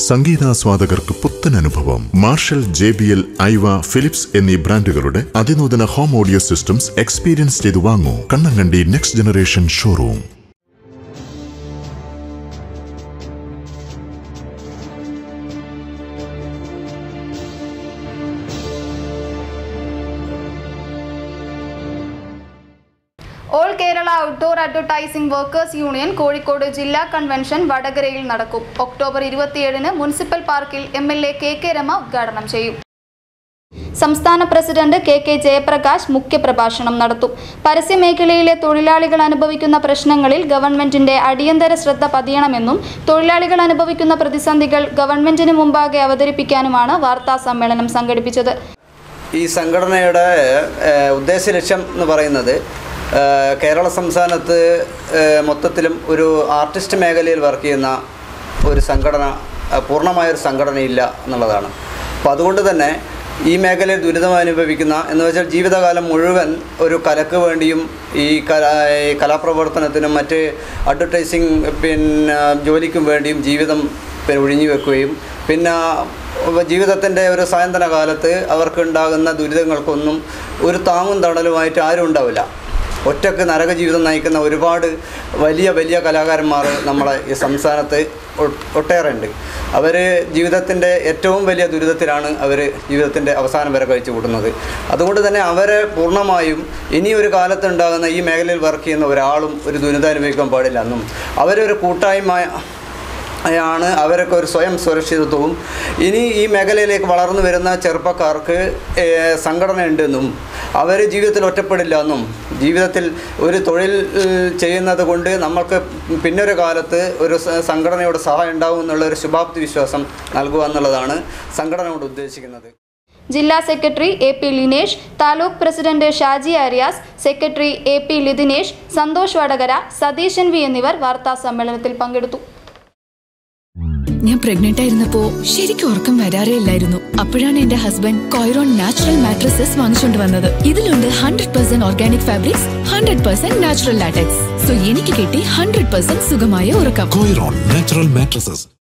സംഗീതാസ്വാദകർക്ക് പുത്തൻ അനുഭവം Marshall J B L Aiwa Philips എന്നീ ബ്രാൻഡുകളുടെ അതിനൂതന ഹോം ഓഡിയോ സിസ്റ്റംസ് എക്സ്പീരിയൻസ് ചെയ്തു വാങ്ങൂ Kannankandi next generation showroom all Kerala outdoor advertising workers union Kozhikode ജില്ലാ കൺവെൻഷൻ വടകരയിൽ നടക്കും ഒക്ടോബർ ഇരുപത്തിയേഴിന് മുനിസിപ്പൽ പാർക്കിൽ M L A K K Rama ഉദ്ഘാടനം ചെയ്യും സംസ്ഥാന പ്രസിഡന്റ് കെ കെ ജയപ്രകാശ് മുഖ്യപ്രഭാഷണം നടത്തും പരസ്യമേഖലയിലെ തൊഴിലാളികൾ അനുഭവിക്കുന്ന പ്രശ്നങ്ങളിൽ ഗവൺമെന്റിന്റെ അടിയന്തര ശ്രദ്ധ പതിയണമെന്നും തൊഴിലാളികൾ അനുഭവിക്കുന്ന പ്രതിസന്ധികൾ ഗവൺമെന്റിന് മുമ്പാകെ അവതരിപ്പിക്കാനുമാണ് വാർത്താ സമ്മേളനം സംഘടിപ്പിച്ചത് ഈ സംഘടനയുടെ ഏഹ്, ഉദ്ദേശ ലക്ഷ്യം എന്ന് പറയുന്നത് ഏഹ്, കേരള സംസ്ഥാനത്ത് ഏഹ്, മൊത്തത്തിലും ഒരു ആർട്ടിസ്റ്റ് മേഖലയിൽ വർക്ക് ചെയ്യുന്ന ഒരു സംഘടന ഏഹ്, പൂർണ്ണമായൊരു സംഘടനയില്ല എന്നുള്ളതാണ് അപ്പോൾ അതുകൊണ്ട് തന്നെ ഈ മേഖലയിൽ ദുരിതം അനുഭവിക്കുന്ന എന്ന് വെച്ചാൽ ജീവിതകാലം മുഴുവൻ ഒരു കലക്ക് വേണ്ടിയും ഈ കല ഈ കലാപ്രവർത്തനത്തിനും മറ്റ് അഡ്വർടൈസിങ് പിന്നെ ജോലിക്കും വേണ്ടിയും ജീവിതം പിന്നെ ഒഴിഞ്ഞു വെക്കുകയും പിന്നെ ജീവിതത്തിൻ്റെ ഒരു സായന്തന കാലത്ത് അവർക്കുണ്ടാകുന്ന ദുരിതങ്ങൾക്കൊന്നും ഒരു താങ്ങും തണലുമായിട്ട് ആരും ഉണ്ടാവില്ല ഒറ്റക്ക് നരക ജീവിതം നയിക്കുന്ന ഒരുപാട് വലിയ വലിയ കലാകാരന്മാർ നമ്മളെ ഈ സംസ്ഥാനത്ത് ഒ- ഒട്ടേറെ ഉണ്ട് അവർ ജീവിതത്തിൻ്റെ ഏറ്റവും വലിയ ദുരിതത്തിലാണ് അവർ ജീവിതത്തിൻ്റെ അവസാനം വരെ കഴിച്ചു കൂട്ടുന്നത് അതുകൊണ്ട് തന്നെ അവരെ പൂർണ്ണമായും ഇനി ഒരു കാലത്ത് ഉണ്ടാകുന്ന ഈ മേഖലയിൽ വർക്ക് ചെയ്യുന്ന ഒരാളും ഒരു ദുരിതം അനുഭവിക്കാൻ പാടില്ല എന്നും അവരൊരു കൂട്ടായ്മ ആണ് അവരൊക്കെ ഒരു സ്വയം സുരക്ഷിതത്വവും ഇനി ഈ മേഖലയിലേക്ക് വളർന്നു വരുന്ന ചെറുപ്പക്കാർക്ക് ഏഹ്, സംഘടന ഉണ്ടെന്നും അവർ ജീവിതത്തിൽ ഒറ്റപ്പെടില്ല എന്നും ജീവിതത്തിൽ ഒരു തൊഴിൽ ഏഹ്, ചെയ്യുന്നത് കൊണ്ട് നമ്മൾക്ക് പിന്നൊരു കാലത്ത് ഒരു സ- സംഘടനയുടെ സഹായം ഉണ്ടാവും എന്നുള്ള ഒരു ശുഭാപ്തി വിശ്വാസം നൽകുക എന്നുള്ളതാണ് സംഘടന കൊണ്ട് ഉദ്ദേശിക്കുന്നത് ജില്ലാ secretary A P Linesh taluk president Shaji Aryas secretary A P Lithinesh Santhosh Vadakara Satheesan V എന്നിവർ വാർത്താ സമ്മേളനത്തിൽ പങ്കെടുത്തു ഞാൻ പ്രഗ്നന്റ് ആയിരുന്നപ്പോ ശരിക്കും ഉറക്കം വരാറേ ഇല്ലായിരുന്നു അപ്പോഴാണ് എന്റെ ഹസ്ബൻഡ് കോയറോൺ നാച്ചുറൽ മാട്രസസ് വാങ്ങിച്ചുകൊണ്ട് വന്നത് ഇതിലുണ്ട് hundred percent organic fabrics hundred percent natural latex so എനിക്ക് കിട്ടി ഹൺഡ്രഡ് പെർസെന്റ് സുഖമായ ഉറക്കം Coiron Natural Mattresses